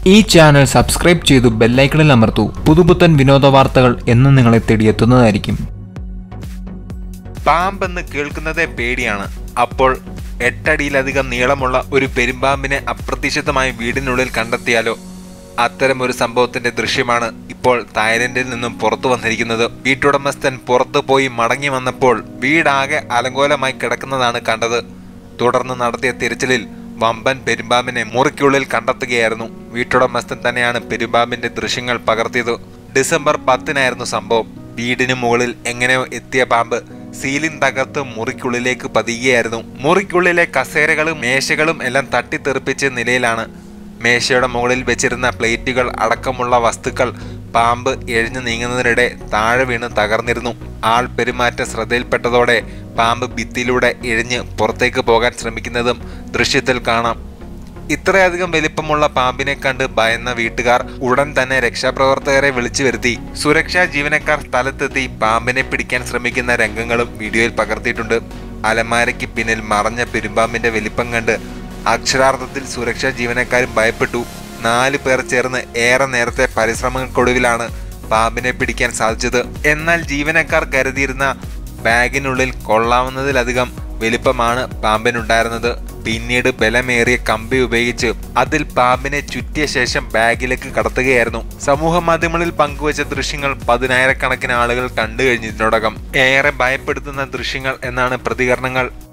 ഈ channel subscribe ചെയ്തു ബെല്ലൈക്കണിൽ അമർത്തൂ പുതുപുത്തൻ വിനോദ വാർത്തകൾ എന്നും നിങ്ങളെ തേടിയെത്തുന്നതായിരിക്കും പാമ്പെന്ന് കേൾക്കുന്നതേ പേടിയാണ് അപ്പോൾ എട്ടടിയിലധികം നീളമുള്ള ഒരു പെരുമ്പാമ്പിനെ അപ്രതീക്ഷിതമായി വീടിനുള്ളിൽ കണ്ടെത്തിയാലോ അത്തരം ഒരു സംഭവത്തിന്റെ ദൃശ്യമാണ് ഇപ്പോൾ തായ്ലൻഡിൽ നിന്നും പുറത്തു വന്നിരിക്കുന്നത് വീട്ടുടമസ്ഥൻ പുറത്തു പോയി മടങ്ങി വന്നപ്പോൾ വീടാകെ അലങ്കോലമായി കിടക്കുന്നതാണ് കണ്ടത് തുടർന്ന് നടത്തിയ തിരച്ചിലിൽ വമ്പൻ പെരുമ്പാമ്പിനെ മുറിക്കുള്ളിൽ കണ്ടെത്തുകയായിരുന്നു വീട്ടുടമസ്ഥൻ തന്നെയാണ് പെരുമ്പാമ്പിന്റെ ദൃശ്യങ്ങൾ പകർത്തിയത് ഡിസംബർ പത്തിനായിരുന്നു സംഭവം വീടിന് മുകളിൽ എങ്ങനെയോ എത്തിയ പാമ്പ് സീലിംഗ് തകർത്ത് മുറിക്കുള്ളിലേക്ക് പതിയുകയായിരുന്നു മുറിക്കുള്ളിലെ കസേരകളും മേശകളും എല്ലാം തട്ടിത്തെറിപ്പിച്ച നിലയിലാണ് മേശയുടെ മുകളിൽ വെച്ചിരുന്ന പ്ലേറ്റുകൾ അടക്കമുള്ള വസ്തുക്കൾ പാമ്പ് എഴിഞ്ഞു നീങ്ങുന്നതിനിടെ താഴെ വീണ് തകർന്നിരുന്നു ആൾ പെരുമാറ്റം ശ്രദ്ധയിൽപ്പെട്ടതോടെ പാമ്പ് ഭിത്തിയിലൂടെ എഴിഞ്ഞ് പുറത്തേക്ക് പോകാൻ ശ്രമിക്കുന്നതും ദൃശ്യത്തിൽ കാണാം ഇത്രയധികം വലിപ്പമുള്ള പാമ്പിനെ കണ്ട് ഭയന്ന വീട്ടുകാർ ഉടൻ തന്നെ രക്ഷാപ്രവർത്തകരെ വിളിച്ചു വരുത്തി സുരക്ഷാ ജീവനക്കാർ സ്ഥലത്തെത്തി പാമ്പിനെ പിടിക്കാൻ ശ്രമിക്കുന്ന രംഗങ്ങളും വീഡിയോയിൽ പകർത്തിയിട്ടുണ്ട് അലമാരയ്ക്ക് പിന്നിൽ മറഞ്ഞ പെരുമ്പാമ്പിന്റെ വലിപ്പം കണ്ട് അക്ഷരാർത്ഥത്തിൽ സുരക്ഷാ ജീവനക്കാരും ഭയപ്പെട്ടു നാല് പേർ ചേർന്ന് ഏറെ നേരത്തെ പരിശ്രമങ്ങൾക്കൊടുവിലാണ് പാമ്പിനെ പിടിക്കാൻ സാധിച്ചത് എന്നാൽ ജീവനക്കാർ കരുതിയിരുന്ന ബാഗിനുള്ളിൽ കൊള്ളാവുന്നതിലധികം വലിപ്പമാണ് പാമ്പിനുണ്ടായിരുന്നത് പിന്നീട് ബലമേറിയ കമ്പി ഉപയോഗിച്ച് അതിൽ പാമ്പിനെ ചുറ്റിയ ശേഷം ബാഗിലേക്ക് കടത്തുകയായിരുന്നു സമൂഹ മാധ്യമങ്ങളിൽ പങ്കുവച്ച ദൃശ്യങ്ങൾ പതിനായിരക്കണക്കിന് ആളുകൾ കണ്ടു കഴിഞ്ഞതിനോടകം ഏറെ ഭയപ്പെടുത്തുന്ന ദൃശ്യങ്ങൾ എന്നാണ് പ്രതികരണങ്ങൾ